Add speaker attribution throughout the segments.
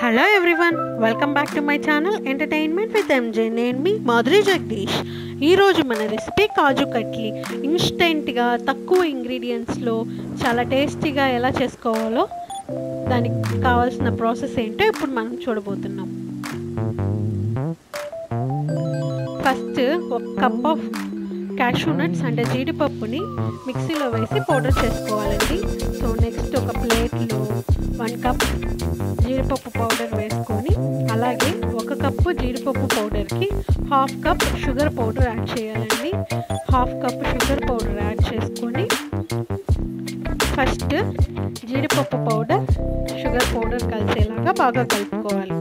Speaker 1: hello everyone welcome back to my channel entertainment with MJ నేను మీ మాధురి జగదీష్ ఈరోజు మన రెసిపీ కాజు కట్లీ ఇన్స్టెంట్గా తక్కువ ఇంగ్రీడియంట్స్లో చాలా టేస్టీగా ఎలా చేసుకోవాలో దానికి కావాల్సిన ప్రాసెస్ ఏంటో ఇప్పుడు మనం చూడబోతున్నాం ఫస్ట్ ఒక కప్ ఆఫ్ క్యాషూ నట్స్ అంటే జీడిపప్పుని మిక్సీలో వేసి పౌడర్ చేసుకోవాలండి సో నెక్స్ట్ ఒక ప్లేట్లో వన్ కప్ జీడిపప్పు పౌడర్ వేసుకొని అలాగే ఒక కప్పు జీడిపప్పు పౌడర్కి half cup sugar powder add చేయాలండి half cup sugar powder add చేసుకొని ఫస్ట్ జీడిపప్పు పౌడర్ షుగర్ పౌడర్ కలిసేలాగా బాగా కలుపుకోవాలి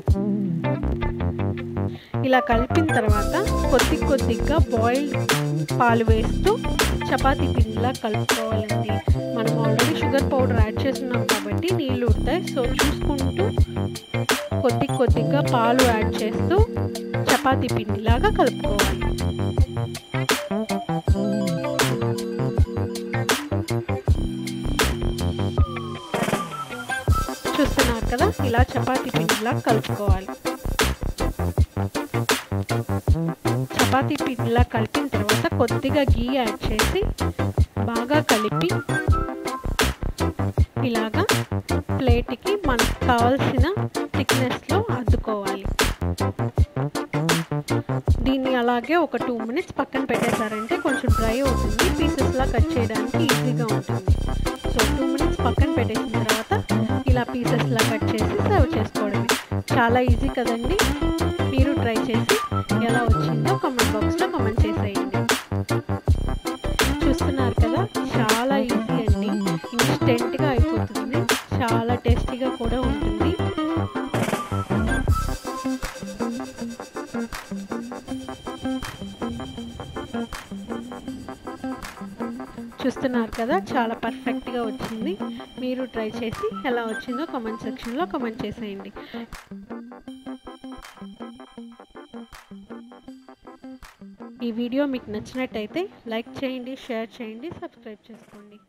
Speaker 1: ఇలా కలిపిన తర్వాత కొద్ది కొద్దిగా బాయిల్డ్ పాలు వేస్తూ చపాతీ పిండిలా కలుపుకోవాలండి మనం ఆల్రెడీ షుగర్ పౌడర్ యాడ్ చేస్తున్నాం కాబట్టి నీళ్ళు ఉంటాయి సో చూసుకుంటూ కొద్ది కొద్దిగా పాలు యాడ్ చేస్తూ చపాతీ పిండిలాగా కలుపుకోవాలి చూస్తున్నారు కదా ఇలా చపాతీ పిండిలా కలుపుకోవాలి చపాతీ పిండిలా కలిపిన తర్వాత కొద్దిగా గీ యాడ్ చేసి బాగా కలిపి ఇలాగా ప్లేట్కి మనకు కావాల్సిన థిక్నెస్లో అద్దుకోవాలి దీన్ని అలాగే ఒక టూ మినిట్స్ పక్కన పెట్టేశారంటే కొంచెం డ్రై అవుతుంది పీసెస్లా కట్ చేయడానికి ఈజీగా ఉంటుంది సో టూ మినిట్స్ పక్కన పెట్టేసిన తర్వాత ఇలా పీసెస్లా కట్ చేసి సర్వ్ చేసుకోవడమే చాలా ఈజీ కదండి మీరు ట్రై చేసి ఎలా వచ్చిందో కామెంట్ బాక్స్లో కామెంట్ చేసేయండి చూస్తున్నారు కదా చాలా ఈజీ అండి ఇన్స్టెంట్గా అయిపోతుంది చాలా టేస్టీగా కూడా ఉంటుంది చూస్తున్నారు కదా చాలా పర్ఫెక్ట్గా వచ్చింది మీరు ట్రై చేసి ఎలా వచ్చిందో కామెంట్ సెక్షన్లో కామెంట్ చేసేయండి ఈ వీడియో మీకు నచ్చినట్టయితే లైక్ చేయండి షేర్ చేయండి సబ్స్క్రైబ్ చేసుకోండి